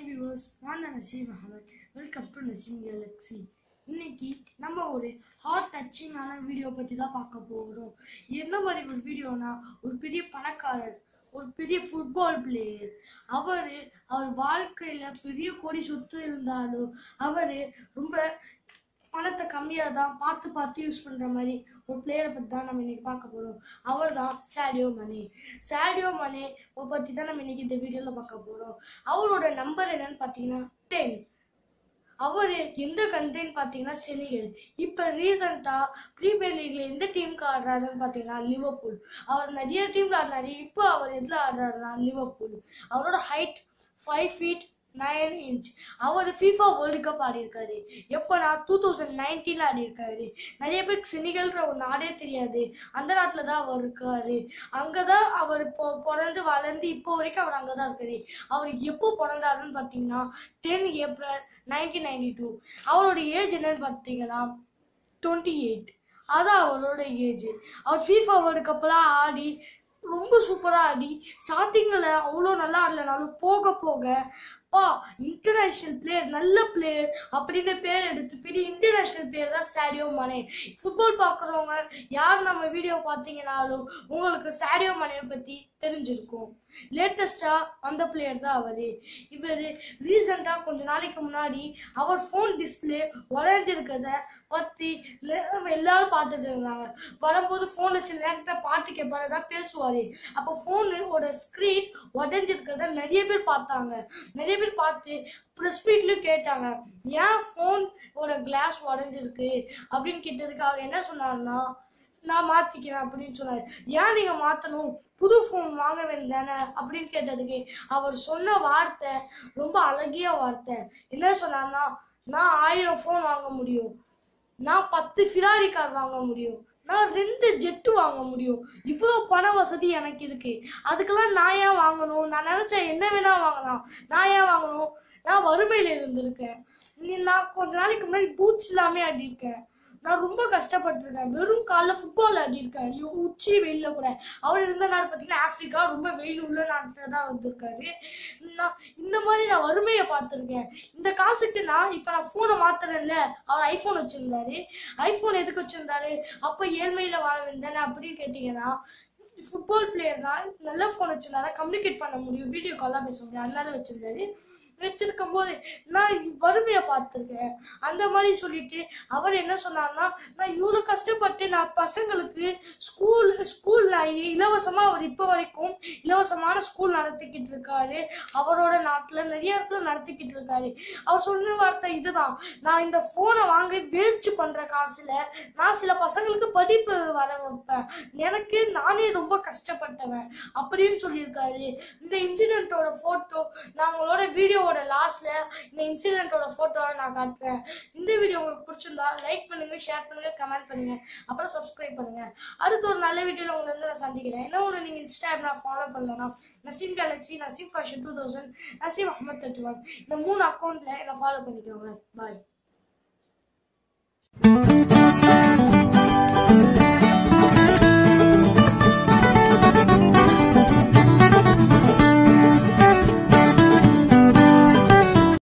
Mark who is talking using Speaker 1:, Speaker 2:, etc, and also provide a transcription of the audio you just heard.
Speaker 1: hi viewers நான் தான் Naseem Ahmed welcome to Naseem galaxy இன்னைக்கு நம்ம ஒரு ஹாட் டச்சிங்கான வீடியோ பற்றி தான் பார்க்க போகிறோம் என்ன மாதிரி ஒரு வீடியோனா ஒரு பெரிய பணக்காரர் ஒரு பெரிய ஃபுட்பால் பிளேயர் அவர் அவர் வாழ்க்கையில் பெரிய கோடி சொத்து இருந்தாலும் அவர் ரொம்ப பணத்தை கம்மியாக தான் பார்த்து பார்த்து யூஸ் பண்ணுற மாதிரி ஒரு பிளேயரை பற்றி தான் நம்ம இன்னைக்கு பார்க்க போகிறோம் அவர் தான் சாடியோ மணி சாடியோ மணி பற்றி தான் நம்ம இன்னைக்கு இந்த வீடியோவில் பார்க்க போகிறோம் அவரோட நம்பர் என்னன்னு பார்த்தீங்கன்னா டென் அவர் எந்த கண்ட்ரின்னு பார்த்தீங்கன்னா செனிகல் இப்போ ரீசெண்டாக ப்ரீமியர் லீக்ல எந்த டீமுக்கு ஆடுறாருன்னு பார்த்தீங்கன்னா லிவர்பூல் அவர் நிறைய டீம்ல ஆடினாரு இப்போ அவர் எதில் ஆடுறாருன்னா லிவர்பூல் அவரோட height five feet nine inch அவர் ஃபீஃபா வேர்ல்டு கப் ஆடியிருக்காரு எப்போனா டூ தௌசண்ட் நைன்டீன்ல ஆடியிருக்காரு நிறைய பேருக்கு செனிகல்ன்ற ஒரு நாடே தெரியாது அந்த நாட்டில் தான் அவர் இருக்காரு அங்கே தான் அவர் பொ பிறந்து வளர்ந்து இப்போ வரைக்கும் அவர் அங்கே தான் இருக்காரு அவர் எப்போ பிறந்தாருன்னு பார்த்தீங்கன்னா ten April nineteen ninety two அவரோட ஏஜ் என்னன்னு பார்த்தீங்கன்னா டுவெண்ட்டி எயிட் அதான் அவரோட ஏஜ் அவர் ஃபீஃபா வேர்ல்டு கப்லாம் ஆடி ரொம்ப சூப்பராக ஆடி ஸ்டார்டிங்கில் அவ்வளோ நல்லா ஆடலைனாலும் போக போக பா இன்டர்நேஷ்னல் பிளேயர் நல்ல பிளேயர் அப்படின்னு பேர் எடுத்து பெரிய இன்டர்நேஷ்னல் பிளேயர் தான் சாடியோ மனே ஃபுட்பால் பார்க்குறவங்க யார் நம்ம வீடியோ பார்த்தீங்கனாலும் உங்களுக்கு சாடியோ மனையை பற்றி தெரிஞ்சிருக்கும் லேட்டஸ்டாக அந்த பிளேயர் தான் அவர் இவர் ரீசெண்டாக கொஞ்ச நாளைக்கு முன்னாடி அவர் ஃபோன் டிஸ்பிளே உடஞ்சிருக்கிறத பற்றி நம்ம எல்லாரும் பார்த்துட்டு இருந்தாங்க வரும்போது ஃபோனில் சில நேரத்தில் பாட்டு கேட்பாரு தான் பேசுவார் அப்போ ஃபோனோட ஸ்க்ரீன் உடஞ்சிருக்கிறத நிறைய பேர் பார்த்தாங்க நிறைய பேர் பார்த்து ப்ரெஸ் மீட்லையும் கேட்டாங்க ஏன் ஃபோன் ஒரு கிளாஸ் உடஞ்சிருக்கு அப்படின்னு கேட்டதுக்கு அவர் என்ன சொன்னார்னா நான் மாத்திக்கிறேன் அப்படின்னு சொன்னார் ஏன் நீங்க மாத்தணும் புது ஃபோன் வாங்க வேண்டியதானே அப்படின்னு கேட்டதுக்கு அவர் சொன்ன வார்த்தை ரொம்ப அழகிய வார்த்தை என்ன சொன்னார்னா நான் ஆயிரம் ஃபோன் வாங்க முடியும் நான் பத்து ஃபிராரி கார் வாங்க முடியும் நான் ரெண்டு ஜெட்டு வாங்க முடியும் இவ்வளோ பண வசதி எனக்கு இருக்கு அதுக்கெல்லாம் நான் ஏன் வாங்கணும் நான் நினைச்சேன் என்ன வேணா வாங்கலாம் நான் ஏன் வாங்கணும் நான் வறுமையில இருந்திருக்கேன் நீ- நான் கொஞ்ச நாளைக்கு முன்னாடி பூட்ஸ் இல்லாமே ஆடிருக்கேன் நான் ரொம்ப கஷ்டப்பட்டிருக்கேன் வெறும் காலைல ஃபுட்பால் ஆடிருக்கேன் ஐயோ, உச்சி வெயில்ல கூட அவர் இருந்த நாடு பார்த்தீங்கன்னா ஆப்பிரிக்கா ரொம்ப வெயில் உள்ள நாட்டில் தான் வந்திருக்காரு நான் இந்த மாதிரி நான் வறுமையை பார்த்துருக்கேன் இந்த காசுக்கு நான் இப்போ நான் ஃபோனை மாத்துறேன்ல அவர் ஐஃபோன் வச்சிருந்தாரு ஐஃபோன் எதுக்கு வச்சிருந்தாரு அப்போ ஏழ்மையில வாழ வேண்டானே அப்படின்னு கேட்டிங்கன்னா ஃபுட்பால் பிளேயர் தான் நல்ல ஃபோன் வச்சிருந்தாரு கம்யூனிகேட் பண்ண முடியும் வீடியோ கால்லாம் பேச முடியும் அதனால வச்சிருந்தாரு வச்சிருக்கும் போது நான் வறுமையை பார்த்துருக்கேன் அந்த மாதிரி சொல்லிட்டு அவர் என்ன சொன்னார்னா நான் இவ்வளோ கஷ்டப்பட்டு நான் பசங்களுக்கு ஸ்கூல் ஸ்கூல் இலவசமா அவர் இப்போ வரைக்கும் இலவசமான ஸ்கூல் நடத்திக்கிட்டு இருக்காரு அவரோட நாட்டில் நிறைய இடத்துல நடத்திக்கிட்டு இருக்காரு அவர் சொன்ன வார்த்தை இதுதான் நான் இந்த ஃபோனை வாங்கி வேஸ்ட் பண்ற காசுல நான் சில பசங்களுக்கு படிப்பு வர வைப்பேன் எனக்கு நானே ரொம்ப கஷ்டப்பட்டவன் அப்படின்னு சொல்லியிருக்காரு இந்த இன்சிடென்ட்டோட போட்டோ நான் உங்களோட வீடியோவோட லாஸ்ட்ல இந்த இன்சிடென்ட்டோட போட்டோவை நான் காட்டுறேன் இந்த வீடியோ உங்களுக்கு பிடிச்சிருந்தா லைக் பண்ணுங்க ஷேர் பண்ணுங்க கமெண்ட் பண்ணுங்க அப்புறம் சப்ஸ்கிரைப் பண்ணுங்க அடுத்து ஒரு நல்ல வீடியோல உங்களை வந்து நான் சந்திக்கிறேன் என்ன ஒன்று நீங்க இன்ஸ்டாகிராம் ஃபாலோ பண்ணலன்னா Naseem galaxy Naseem fashion two thousand Naseem Ahmed thirty one இந்த மூணு அக்கௌண்ட்ல என்ன ஃபாலோ பண்ணிக்கோங்க பாய்